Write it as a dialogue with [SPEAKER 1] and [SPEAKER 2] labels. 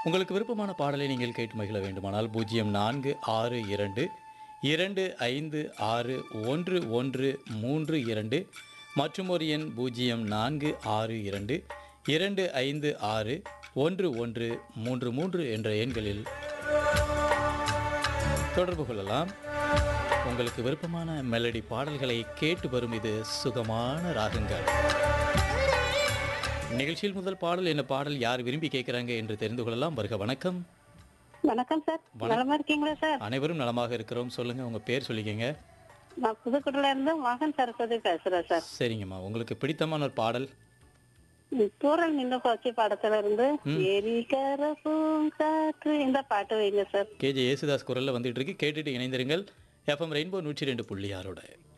[SPEAKER 1] உங்களுக்கு விருப்பமான பாடலை நீங்கள் கேட்டு மகிழ வேண்டுமானால் பூஜ்ஜியம் நான்கு ஆறு இரண்டு இரண்டு ஐந்து ஆறு ஒன்று ஒன்று மூன்று இரண்டு மற்றும் ஒரு எண் பூஜ்ஜியம் நான்கு ஆறு இரண்டு இரண்டு ஐந்து ஆறு ஒன்று ஒன்று மூன்று மூன்று என்ற எண்களில் தொடர்பு கொள்ளலாம் உங்களுக்கு விருப்பமான மெலடி பாடல்களை கேட்டு வரும் இது சுகமான ராகங்கள் நிகழ்ச்சியில் முதல் பாடல் என்ன பாடல் யார் விரும்பி கேட்குறாங்க என்று தெரிந்து கொள்ளலாம் வருக வணக்கம்
[SPEAKER 2] வணக்கம் சார் நலமா இருக்கீங்களா சார்
[SPEAKER 1] அனைவரும் நலமாக இருக்கிறோம் சொல்லுங்க உங்க பேர் சொல்லிக்கங்க
[SPEAKER 2] நான் புதுக்கோட்டையில இருந்து மகன் சரஸ்வதி பேசுறேன் சார்
[SPEAKER 1] சரிங்கம்மா உங்களுக்கு பிடித்தமான ஒரு பாடல்
[SPEAKER 2] ம், தூரல் நின்று போச்சு படத்துல இருந்து எரிகர பூங்காற்று இந்த பாட்டு வைங்க சார்
[SPEAKER 1] கேஜே யேசுதாஸ் குரல்ல வந்துட்டு இருக்கு கேட்டுட்டு இணைந்திருங்கள் எஃப்எம் ரெயின்போ நூற்றி ரெண்டு புள்ளி ஆறோட